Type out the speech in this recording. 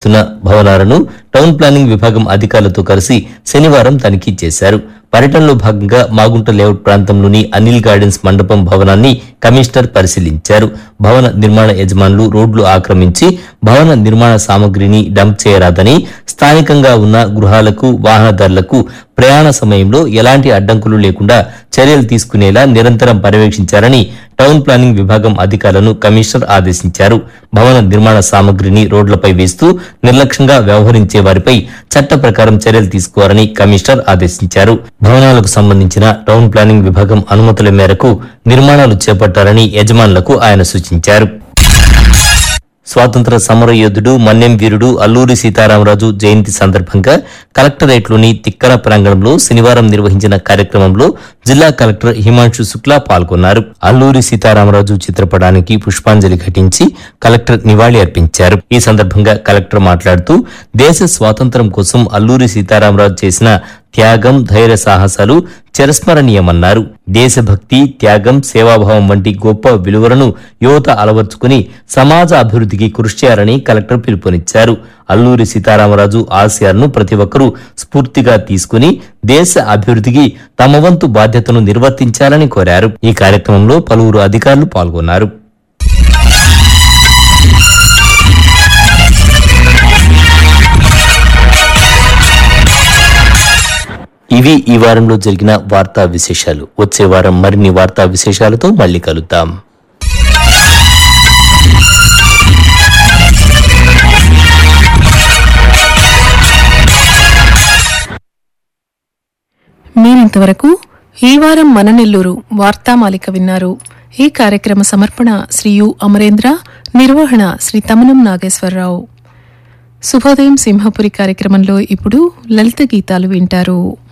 నిర్మిస్తున్న భవనాలను town planning విభాగం అధికారులతో కలిసి శనివారం తనిఖీ చేశారు పర్యటనలో భాగంగా మాగుంట లేఅవుట్ ప్రాంతంలోని అనిల్ గార్డెన్స్ మండపం భవనాన్ని కమిషనర్ పరిశీలించారు భవన నిర్మాణ యజమానులు రోడ్లు ఆక్రమించి భవన నిర్మాణ సామగ్రిని డంప్ చేయరాదని స్థానికంగా ఉన్న గృహాలకు వాహనదారులకు ప్రయాణ సమయంలో ఎలాంటి అడ్డంకులు లేకుండా చర్యలు తీసుకునేలా నిరంతరం పర్యవేక్షించాలని టౌన్ ప్లానింగ్ విభాగం అధికారులను కమిషనర్ ఆదేశించారు భవన నిర్మాణ సామగ్రిని రోడ్లపై వేస్తూ నిర్లక్ష్యంగా వ్యవహరించే వారిపై చట్ట ప్రకారం చర్యలు తీసుకోవాలని కమిషనర్ ఆదేశించారు భవనాలకు సంబంధించిన టౌన్ ప్లానింగ్ విభాగం అనుమతుల మేరకు నిర్మాణాలు చేపట్టాలని యజమానులకు ఆయన సూచించారు స్వాతంత్ర సమర యోధుడు మన్యం వీరుడు అల్లూరి సీతారామరాజు జయంతి సందర్భంగా కలెక్టరేట్లోని తిక్కన ప్రాంగణంలో శనివారం నిర్వహించిన కార్యక్రమంలో జిల్లా కలెక్టర్ హిమాంశు శుక్లా పాల్గొన్నారు అల్లూరి సీతారామరాజు చిత్రపటానికి పుష్పాంజలి ఘటించి కలెక్టర్ నివాళి అర్పించారు ఈ సందర్భంగా కలెక్టర్ మాట్లాడుతూ దేశ స్వాతంత్ర్యం కోసం అల్లూరి సీతారామరాజు చేసిన త్యాగం ధైర్య సాహసాలు చిరస్మరణీయమన్నారు దేశభక్తి త్యాగం సేవాభావం వంటి గొప్ప విలువలను యువత అలవర్చుకుని సమాజ అభివృద్ధికి కృషి చేయాలని కలెక్టర్ పిలుపునిచ్చారు అల్లూరి సీతారామరాజు ఆశయాలను ప్రతి ఒక్కరూ స్ఫూర్తిగా తీసుకుని దేశ అభివృద్ధికి తమ వంతు బాధ్యతను నిర్వర్తించాలని కోరారు ఈ కార్యక్రమంలో పలువురు అధికారులు పాల్గొన్నారు ఇవి ఈ వారంలో జరిగిన వార్తా విశేషాలు వచ్చే వారం మరిన్ని వార్తా విశేషాలతో మళ్ళీ కలుద్దాం మీరింతవరకు ఈ వారం మన నెల్లూరు వార్తామాలిక విన్నారు ఈ కార్యక్రమ సమర్పణ శ్రీ యు అమరేంద్ర నిర్వహణ శ్రీ తమనం నాగేశ్వరరావు శుభోదయం సింహపురి కార్యక్రమంలో ఇప్పుడు లలిత గీతాలు వింటారు